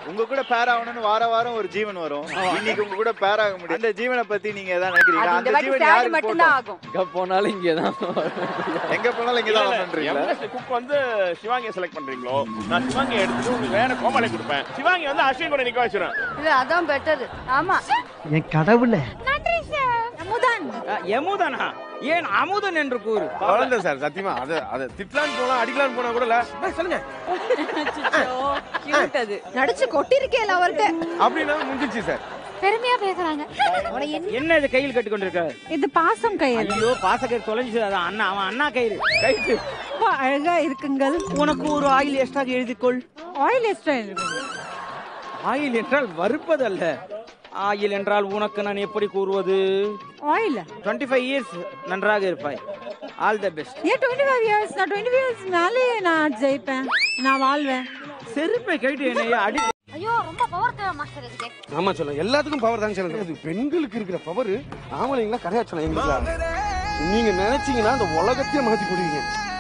உங்க கூட பேர் ஆகணும்னு வார வாரம் ஒரு ஜீவன் வரும் இன்னைக்கு உங்க கூட பேர் ஆக முடியும் அந்த ஜீவனை பத்தி நீங்க எதாவது நினைக்கிறீங்களா அது இந்த அந்த வாட்டி ஜீவன் sad யாருக்கு மட்டும்தான் போட்டோம் ஆகும் எங்க போனாலும் இங்கதான் எங்க போனாலும் இங்க தான் பண்றீங்களா குக் வந்து சிவாங்கியை செலக்ட் பண்றீங்களோ நான் சிவாங்கியை எடுத்துட்டு உங்களுக்கு வேற கோமாளி கொடுப்பேன் சிவாங்கி வந்து அஸ்வின் கூட நிக்க வச்சிருவேன் இல்ல அதான் பெட்டர் ஆமா என் கடவுளே நன்றி சார் அமுதன் யமுதனா ஏன் அமுதன் என்று கூறு குழந்தை சார் சத்தியமா அது அது திட்டலான்னு போனா அடிக்கலான்னு போனா கூட இல்ல சொல்லுங்க கியூட் அது நடிச்சு கொட்டிருக்கேன் அவர்கிட்ட அப்படின்னா முடிஞ்சிச்சு சார் பெருமையா பேசுறாங்க உனக்கு என்ன என்ன இது கையில் கட்டி கொண்டிருக்க இது பாசம் கயிறு ஐயோ பாசக்கயிறு தொலைஞ்சு அதான் அண்ணா அவன் அண்ணா கயிறு கைட்டு ரொம்ப அழகா இருக்குங்கள் உனக்கு ஒரு ஆயில் எக்ஸ்ட்ரா எழுதிக்கொள் ஆயில் எக்ஸ்ட்ரா இருக்கு ஆயில் என்றால் வறுப்பதல்ல ஆயில் என்றால் உனக்கு நான் எப்படி கூறுவது ஆயில் 25 ஃபைவ் இயர்ஸ் நன்றாக இருப்பாய் ஆல் த பெஸ்ட் ஏன் டுவெண்ட்டி ஃபைவ் இயர்ஸ் நான் டுவெண்ட்டி ஃபைவ் இயர்ஸ் மேலே நான் ஜெயிப்பேன் நான் வாழ்வேன் செருப்பை கைட்டு என்னைய அடி ஐயோ ரொம்ப பவர் தேவை மாஸ்டர் இதுக்கு ஆமா சொல்ல எல்லாத்துக்கும் பவர் தான் சொல்லுங்க அது பெண்களுக்கு இருக்கிற பவர் ஆம்பளைங்களா கரையா சொல்ல எங்களுக்கு நீங்க நினைச்சீங்கன்னா அந்த உலகத்தையே மாத்தி போடுவீங்க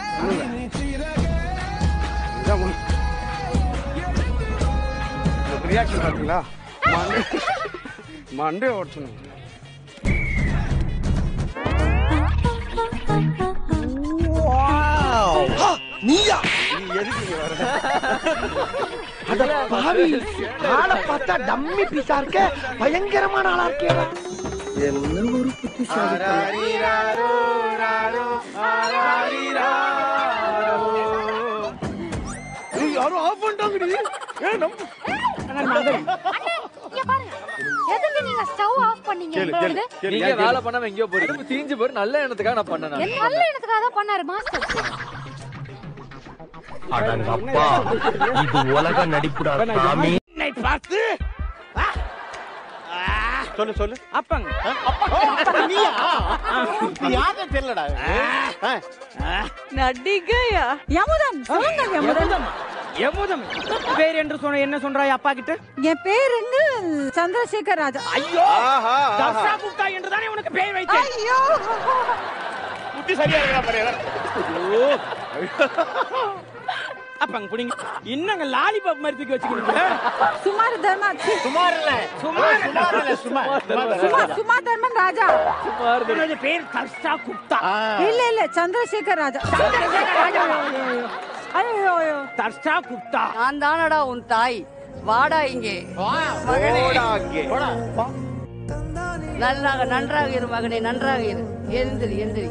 ரியாக்ஷன் பாத்தீங்களா மண்டே மண்டே ஓட்டணும் நீயா நீ எதுக்கு இங்க வர அட பாவி ஆளை பார்த்தா டம்மி பீஸா இருக்க பயங்கரமான ஆளா இருக்கேடா என்ன ஒரு புத்திசாலி யாரும் ஆஃப் பண்ணிட்டாங்கடி ஏன் நம்ம எதுக்கு நீங்க ஸ்டவ் ஆஃப் பண்ணீங்க கேளு கேளு கேளு நீங்க ஏன் வேலை பண்ணாம எங்கேயோ போறீங்க தீஞ்சு போய் நல்ல எண்ணத்துக்காக நான் பண்ணேன் நான். நல்ல இடத்துக்காக தான் பண்ணாரு மாஸ்டர் அடங்கப்பா இது உலக நடிப்புடா சாமி என்னை பார்த்து சொல்லு சொல்லு அப்பங்க யாரும் தெரியலடா நடிகையா யமுதன் சொல்லுங்க யமுதம் யமுதம் பேர் என்று சொன்ன என்ன சொல்றாய் அப்பா கிட்ட என் பேருங்க சந்திரசேகர் ராஜா ஐயோ ஆஹா தர்ஷா குப்தா என்று தானே உனக்கு பேர் வைத்தேன் ஐயோ புத்தி சரியா இருக்கா பாரு அப்பங்க புடிங்க என்னங்க லாலிபாப் மாதிரி தூக்கி வச்சுக்கிறீங்க சுமார் தர்மா சி, சுமார் இல்ல சுமார் சுமார் இல்ல சுமார் சுமார் சுமார் தர்மன் ராஜா உனது பேர் தர்ஷா குப்தா இல்ல இல்ல சந்திரசேகர் ராஜா ஐயோ ஐயோ தர்ஷா குப்தா நான் தானடா உன் தாய் வாடா இங்கே போடா அங்கே. நன்றாக நன்றாக இரு மகனே நன்றாக இரு எழுந்திரி எழுந்திரி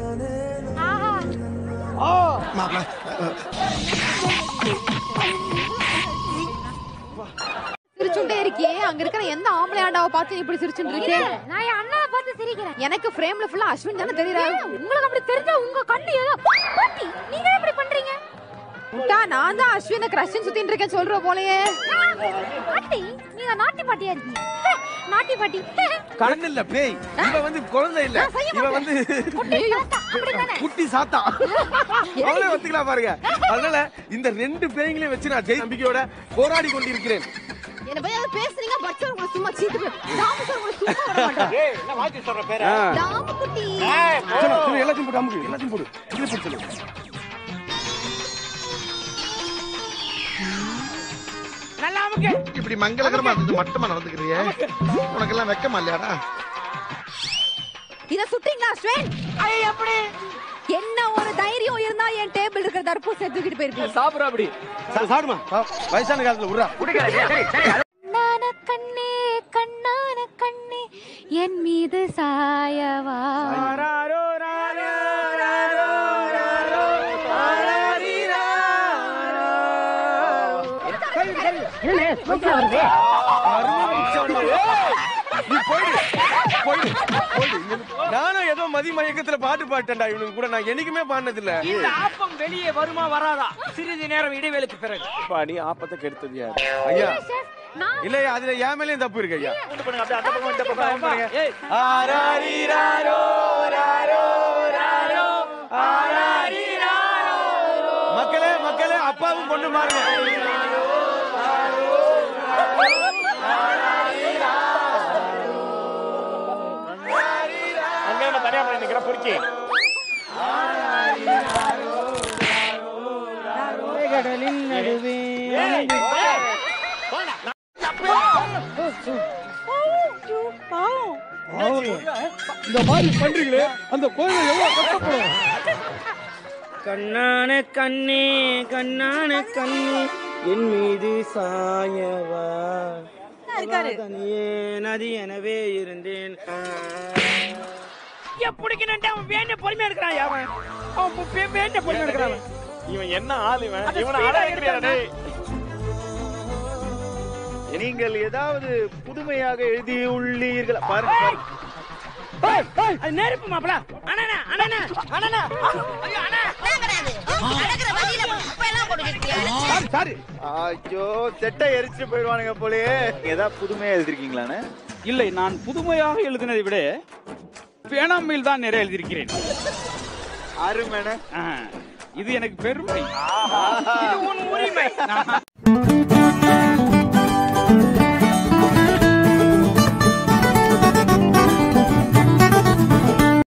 சிரிச்சுட்டே இருக்கியே அங்க இருக்கிற எந்த ஆம்பளை ஆண்டாவை பார்த்து இப்படி சிரிச்சுட்டு இருக்கே நான் என் அண்ணனை பார்த்து சிரிக்கிறேன் எனக்கு ஃப்ரேம்ல ஃபுல்லா அஸ்வின் தானே தெரியுறாரு உங்களுக்கு அப்படி தெரிஞ்சா உங்க கண்ணு ஏதோ பாட்டி நீங்க ஏன் இப்படி பண்றீங்க முட்டா நான் தான் அஸ்வினை கிரஷன் சுத்திட்டு இருக்கேன் சொல்ற போலயே பாட்டி நீங்க நாட்டி பாட்டியா இருக்கீங்க நாட்டி பாட்டி கண்ணு இல்ல பேய் இவ வந்து குழந்தை இல்ல இவ வந்து குட்டி சாத்தா அவளே ஒத்துக்கலாம் பாருங்க அதனால இந்த ரெண்டு பேய்களையும் வச்சு நான் ஜெய் நம்பிக்கையோட போராடி கொண்டிருக்கிறேன் என்ன போய் ஏதாவது பேசுறீங்க பச்சை உங்களை சும்மா சீட்டு போய் தாமு சார் உங்களை சும்மா விட மாட்டேன் ஆ. தாமு குட்டி சொல்லு, சொல்லு, எல்லாத்தையும் போட்டு அமுக்கு எல்லாத்தையும் போடு இது போட்டு சொல்லு நல்லா அமுக்கு இப்படி மங்களகரமா இருந்தது மட்டமா நடந்துக்கிறியே உனக்கெல்லாம் வெக்கமா இல்லையாடா இத சுட்டீங்களா அஸ்வின் எப்படி என்ன ஒரு தைரியம் இருந்தா என் டேபிள் இருக்கிற தர்பூசை தூக்கிட்டு போயிருப்பீங்க சாப்பிடுற அப்படி சா- சாப்பிடுமா சா- வயசான காலத்துல விடுறா கண்ணான கண்ணே கண்ணான கண்ணே என் மீது சாயவா ராரோ, ராரோ, ராரோ, ராரோ, ராரீரா. நீ போயிடு போயிடு போயிடு இங்க இருந்து. நானும் ஏதோ மதி மயக்கத்துல பாட்டு பாட்டேன்டா இவனுக்கு கூட நான் என்னைக்குமே பாடினது இல்ல இந்த ஆப்பம் வெளியே வருமா வராதா சிறிது நேரம் இடைவேளைக்கு பிறகு பாடி ஆப்பத்தை கெடுத்தது யாரு ஐயா இல்லையா அதுல என் மேலயும் தப்பு இருக்கு ஐயா ஏய், ஆராரிராரோ, ராரோ, ராரோ, ஆராரிராரோ. மக்களே மக்களே அப்பாவும் பொண்ணு பாருங்க அங்க நம்ம தனியா பண்ணி நிக்கிற பொறுக்கி கடலின் நடுவே இந்த மாதிரி பண்றீங்களே அந்த கோயில எவ்வளவு கஷ்டப்படும் கண்ணான கண்ணே கண்ணான கண்ணே என் மீது சாயவா நதி எனவே இருந்தேன் பிடிக்கணும் அவன் வேண்டிய பொறுமையா இருக்கிறான் அவன் அவன் வே- வேண்டிய பொறுமையா இருக்கிறான் இவன் என்ன ஆள் இவன் அது இவனை speed ஆ அடக்குறியா எடுத்தானா? டேய் நீங்கள் ஏதாவது புதுமையாக எழுதியுள்ளீர்கள் பாருங்க பாருங்க. ஏய், ஏய், அது நெருப்பு மாப்பிள அண்ணா அண்ணா அண்ணா ஐயோ அண்ணா சாரி சாரி ஐயோ செட்டை எரிச்சு போயிடுவானுங்க போலயே நீங்க ஏதாவது புதுமையா எழுதிருக்கீங்களாண்ணே இல்லை நான் புதுமையாக எழுதினதை விட பேனாமையில் தான் நிறைய எழுதியிருக்கிறேன் அருமைண்ணே ஆ, இது எனக்கு பெருமை இது உன் உரிமை நான்